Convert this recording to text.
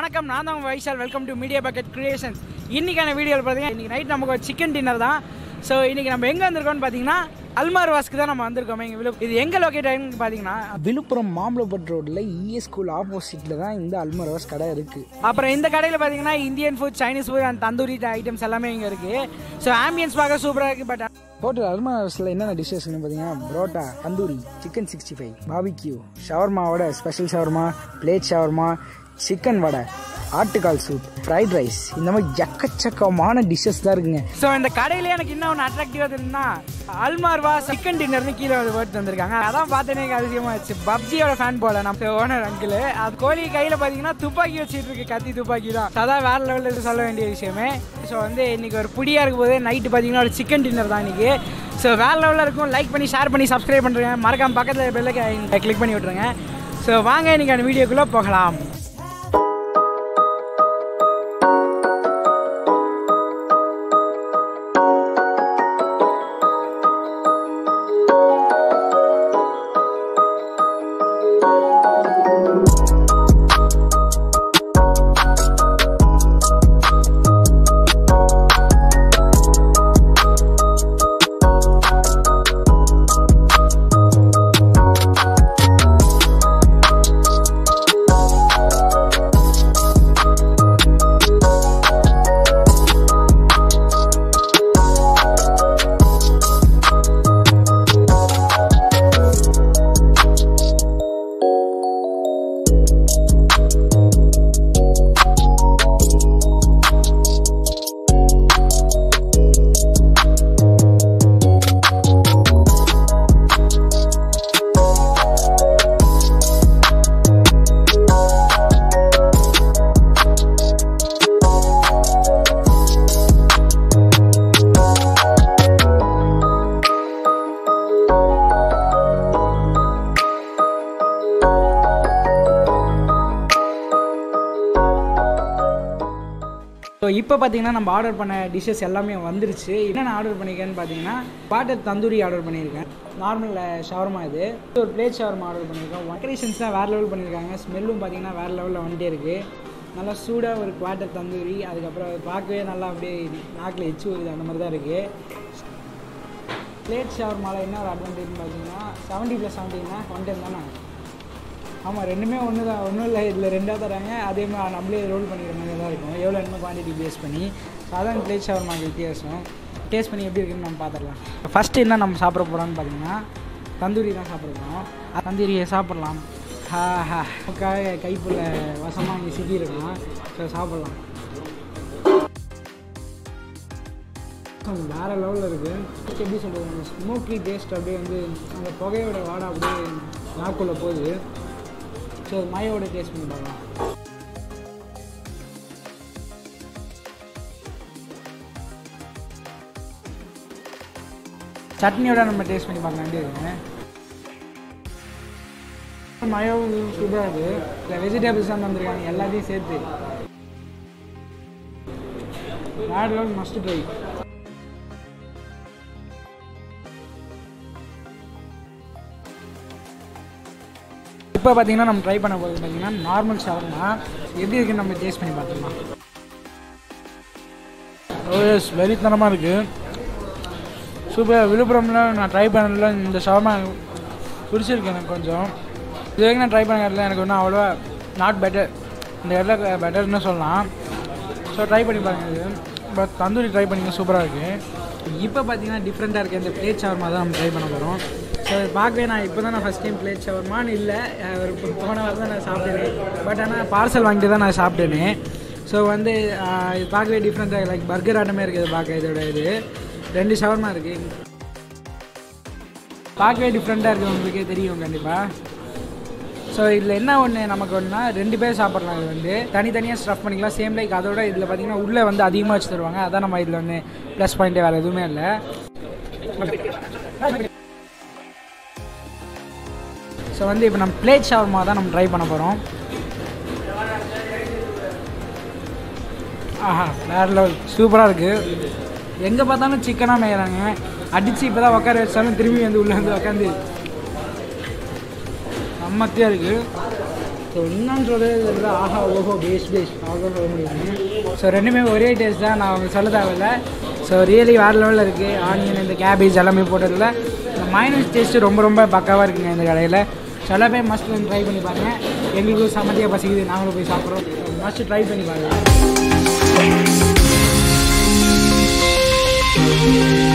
வணக்கம் நான் தான் உங்க Vaishal welcome to media bucket creations இன்னைக்கான வீடியோவில் பார்த்தீங்கன்னா இன்னைக்கு நைட் நமக்கு ஒரு சிக்கன் டின்னர் தான் ஸோ இன்னைக்கு நம்ம எங்கே வந்திருக்கோம்னு பார்த்தீங்கன்னா அல்மார் வாஸ்க்கு தான் நம்ம வந்திருக்கோம் எங்கள் விழு இது எங்கே லொக்கேட் ஆகின்னு பார்த்தீங்கன்னா விழுப்புரம் மாம்பலப்பட் ரோட்டில் இஎஸ் ஸ்கூல் ஆப்போசிட்டில் தான் இந்த அல்மரவாஸ் கடை இருக்குது அப்புறம் இந்த கடையில் பார்த்தீங்கன்னா Indian food Chinese food and tandoori items எல்லாமே இங்கே இருக்குது ஸோ ஆம்பியன்ஸ் பார்க்க சூப்பராக இருக்குது பட் ஹோட்டல் அல்மரவாஸில் என்னென்ன டிஷ்ஷஸ்னு பார்த்தீங்கன்னா parotta tandoori chicken sixty five barbecue ஷவர்மாவோட special shawarma plate shawarma chicken vada ஆட்டுக்கால் சூப் ஃப்ரைட் ரைஸ் இந்த மாதிரி எக்கச்சக்கமான டிஷ்ஷஸ் தான் இருக்குங்க ஸோ இந்த கடையிலே எனக்கு இன்னும் ஒன்று அட்ராக்டிவாக தெரியுதுன்னா அல்மார்வா சிக்கன் டின்னர்னு கீழே ஒரு வேர்ட் வந்திருக்காங்க அதான் பார்த்தேனே எனக்கு அதிசயமாச்சு பப்ஜியோட ஃபேன் போல நம்ம ஓனர் அங்கிள் அது கோழி கையில் பார்த்தீங்கன்னா துப்பாக்கி வச்சுட்டு இருக்கு கத்தி துப்பாக்கி தான் So அதான் வேற லெவலில் சொல்ல வேண்டிய விஷயமே ஸோ வந்து இன்னைக்கு ஒரு புடியாக இருக்கும் போது நைட்டு பார்த்தீங்கன்னா ஒரு சிக்கன் டின்னர் தான் இன்னைக்கு ஸோ வேற லெவலில் இருக்கும் லைக் பண்ணி ஷேர் பண்ணி சப்ஸ்கிரைப் பண்ணுறேங்க மறக்காம பக்கத்தில் பெல்ல கிளிக் பண்ணி விட்ருங்க ஸோ வாங்க இன்னைக்கு அந்த வீடியோக்குள்ளே போகலாம் ஸோ இப்போ பார்த்தீங்கன்னா நம்ம ஆர்டர் பண்ண டிஷ்ஷஸ் எல்லாமே வந்துருச்சு என்னென்ன ஆர்டர் பண்ணியிருக்கேன்னு பார்த்தீங்கன்னா வாட்டர் தந்தூரி ஆர்டர் பண்ணியிருக்கேன் நார்மல் ஷவர்மா இது ஒரு பிளேட் ஷவர்மா ஆர்டர் பண்ணியிருக்கேன் டெக்கரேஷன்ஸ் தான் வேறு லெவல் பண்ணியிருக்காங்க ஸ்மெல்லும் பார்த்தீங்கன்னா வேறு லெவலில் வந்துட்டே இருக்குது நல்லா சூடாக ஒரு குவாட்டர் தந்தூரி அதுக்கப்புறம் அது பார்க்கவே நல்லா அப்படியே நாக்கில் எச்சு வருது அந்த மாதிரி தான் இருக்குது பிளேட் ஷவர்மாவில் என்ன ஒரு அட்வான்டேஜ்னு பார்த்தீங்கன்னா செவன்ட்டி ப்ளஸ் செவன்ட்டின்னா ஒன் டென் தானே ஆமாம் ரெண்டுமே ஒன்று தான் ஒன்றும் இல்லை இதில் ரெண்டாக தராங்க அதே மாதிரி நம்மளே ரோல் பண்ணிக்கிற மாதிரி தான் இருக்கும் எவ்வளோ என்ன குவான்டிட்டி பேஸ் பண்ணி சாதாரண பிளேட் ஷவர்மாக்கு வித்தியாசம் டேஸ்ட் பண்ணி எப்படி இருக்குன்னு நம்ம பார்த்துடலாம் ஃபஸ்ட்டு என்ன நம்ம சாப்பிட போகிறோம்னு பார்த்தீங்கன்னா தந்தூரி தான் சாப்பிட போகிறோம் தந்தூரியை சாப்பிட்லாம் ஹா ஹா நமக்காக கைப்புள்ள வசமாக இங்கே சிக்கியிருக்கலாம் ஸோ சாப்பிட்லாம் வேறு லெவலில் இருக்குது எப்படி சொல்கிறது ஸ்மோக்கி டேஸ்ட் அப்படியே வந்து அந்த புகையோட வாடை அப்படியே நாக்குள்ளே போகுது ஸோ மயோட டேஸ்ட் பண்ணி பார்க்கலாம் சட்னியோட நம்ம டேஸ்ட் பண்ணி பார்க்கலாம் எப்படி இருக்குங்க மயோ சூப்பராக இருக்குது இல்லை வெஜிடபிள்ஸ் தான் வந்திருக்காங்க எல்லாத்தையும் சேர்த்து வேறு லெவல் மஸ்ட் ட்ரை இப்போ பார்த்தீங்கன்னா நம்ம ட்ரை பண்ண போகிறது பார்த்தீங்கன்னா நார்மல் ஷவர்மா எப்படி இருக்குன்னு நம்ம டேஸ்ட் பண்ணி பார்த்துக்கலாம் எஸ் வெறித்தனமாக இருக்குது சூப்பர் விழுப்புரம்ல நான் ட்ரை பண்ணல இந்த ஷவர்மா பிடிச்சிருக்கு எனக்கு கொஞ்சம் இது வரைக்கும் நான் ட்ரை பண்ண இடத்துல எனக்கு ஒன்றும் அவ்வளோவா நாட் பெட்டர் இந்த இடத்துல பெட்டர்னு சொல்லலாம் ஸோ ட்ரை பண்ணி பாருங்க இது பட் தந்தூரி ட்ரை பண்ணிங்க சூப்பராக இருக்குது இப்போ பார்த்தீங்கன்னா டிஃப்ரெண்ட்டாக இருக்குது இந்த பிளேட் ஷவர்மா தான் நம்ம ட்ரை பண்ண போகிறோம் ஸோ இது பார்க்கவே நான் இப்போ தான் நான் ஃபஸ்ட் டைம் பிளேட் ஷவர்மான்னு இல்லை ஒரு போன வாரம் தான் நான் சாப்பிட்டேன் பட் ஆனால் பார்சல் வாங்கிட்டு தான் நான் சாப்பிட்டேனே ஸோ வந்து ஆஹ், இது பார்க்கவே டிஃப்ரெண்ட்டாக லைக் பர்கர் ஆட்டமே இருக்குது பார்க்க இதோட இது ரெண்டு ஷவர்மா இருக்குது பார்க்கவே டிஃப்ரெண்ட்டாக இருக்குது உங்களுக்கே தெரியும் கண்டிப்பாக ஸோ இதில் என்ன ஒன்று நமக்கு ஒன்றுனா ரெண்டு பேர் சாப்பிட்லாம் இது வந்து தனித்தனியாக ஸ்டஃப் பண்ணிக்கலாம் சேம் லைக் அதோட இதில் பார்த்தீங்கன்னா உள்ளே வந்து அதிகமாக வச்சு தருவாங்க அதான் நம்ம இதில் வந்து ப்ளஸ் பாயிண்ட்டே வேறு எதுவுமே இல்லை ஸோ வந்து இப்போ நம்ம பிளேட் ஷவர்மா தான் நம்ம ட்ரை பண்ண போகிறோம் ஆஹா வேறு லெவல் சூப்பராக இருக்குது எங்கே பார்த்தாலும் சிக்கனாக மேய்கிறாங்க அடித்து இப்போ தான் உட்கார வச்சாலும் திரும்பி வந்து உள்ளே வந்து உட்காந்து செம்மத்தியாக இருக்குது ஸோ இன்னும் சொல்கிறது இல்லை ஆஹா ஓஹோ பேஸ் பேஸ் அவ்வளோ சொல்ல முடியும் ஸோ ரெண்டுமே ஒரே டேஸ்ட் தான் நான் அவங்க சொல்ல தேவையில்ல ஸோ ரியலி வேறு லெவலில் இருக்குது ஆனியன் இந்த கேபேஜ் எல்லாமே போட்டதில் இந்த மைனஸ் டேஸ்ட்டு ரொம்ப ரொம்ப பக்காவாக இருக்குங்க இந்த கடையில் சில பேர் மஸ்ட் ட்ரை பண்ணி பாருங்கள் எங்களுக்கும் சமத்தியாக பசிக்குது நாங்களும் போய் சாப்பிட்றோம் மஸ்ட் ட்ரை பண்ணி பாருங்கள்